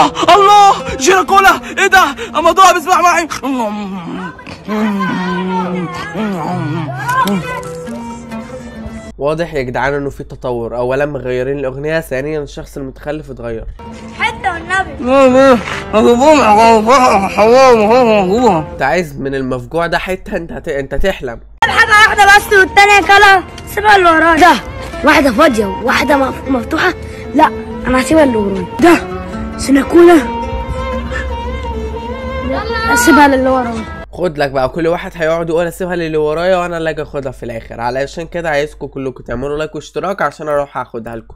الله الله جيراكولا ايه ده الموضوع بيسمع معي واضح يا جدعان انه في تطور اولا مغيرين الاغنيه ثانيا الشخص المتخلف اتغير حتة والنبي انت عايز من المفجوع ده حته انت هت... انت تحلم حاجة واحدة بس والتانية كلا سيبها اللي ورايا ده واحدة فاضية وواحدة مف- مفتوحة لا أنا هسيبها اللي ورايا ده سنكونة أسيبها للي ورايا خد لك بقى كل واحد هيقعد يقول اسيبها للي ورايا وانا اللي اجي اخدها في الاخر علشان كده عايزكم كلكم تعملوا لايك واشتراك عشان اروح اخدها لكم